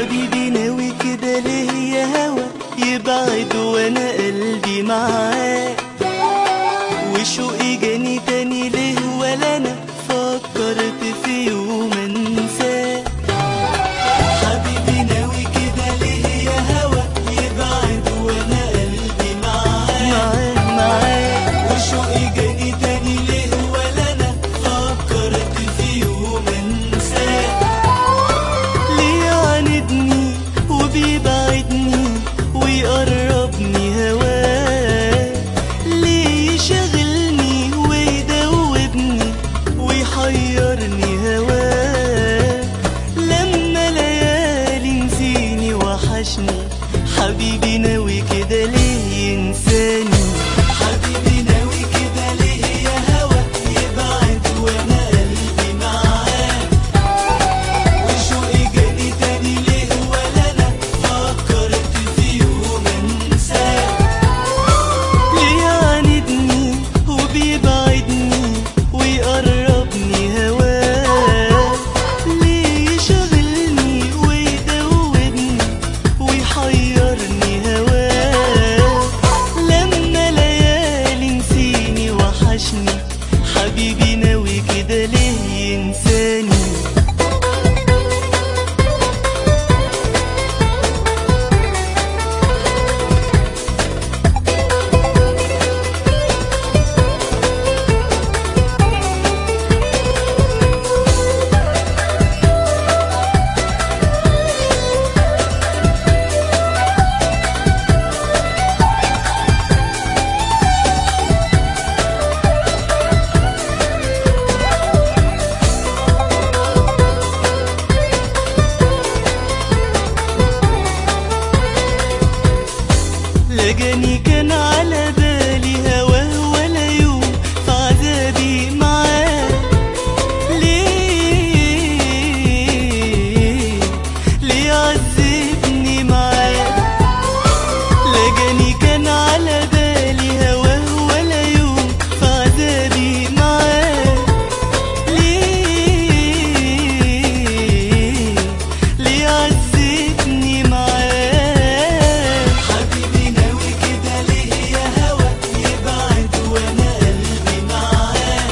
حبيبي ناوي كده ليه يا هوا يبعد وانا قلبي معاه وشوقي جاني تاني ليه ولا انا فكرت في يوم انساه حبيبي ناوي كده ليه يا هوا يبعد وانا قلبي معاه معاه معاه وشوقي جاني تاني ليه ولا انا فكرت في يوم انساه ليه يعاندني وبيبعدني ويقربني هواه ليه يشغلني ويدوبني ويحيرني هواه لما ليالي نسيني وحشني حبيبي ناوي كده ليه ينساني حبيبي ناوي كده ليه يا هوا يبعد وانا قلبي معاه وشوقي جاني تاني ليه ولا انا فكرت في يوم انساه ليه يعاندني وبيبعدني ويقربني هواه ليه يشغلني ويدوبني ويحيرني هواه لما ليالي نسيني وحشني حبيبي ناوي كده ليه ينساني لجاني كان على بالي هواه ولا يوم في عذابي معاه ليه ليه عذبني معاه لجاني كان على بالي هواه ولا يوم في عذابي معاه ليه ليه عذبني معاه حبيبي ناوي كده ليه يا هوا يبعد وانا قلبي معاه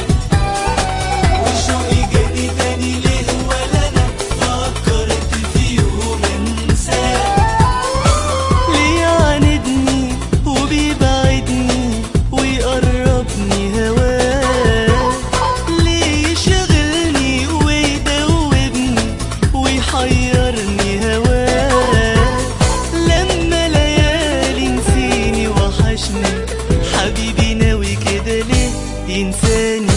وشوقي جاني تاني ليه ولا انا فكرت في يوم انساه ليه يعاندني وبيبعدني ويقربني هواه ليه يشغلني ويدوبني ويحيرني هواه لما ليالي نسيني وحشني حبيبي ناوي كده ليه ينساني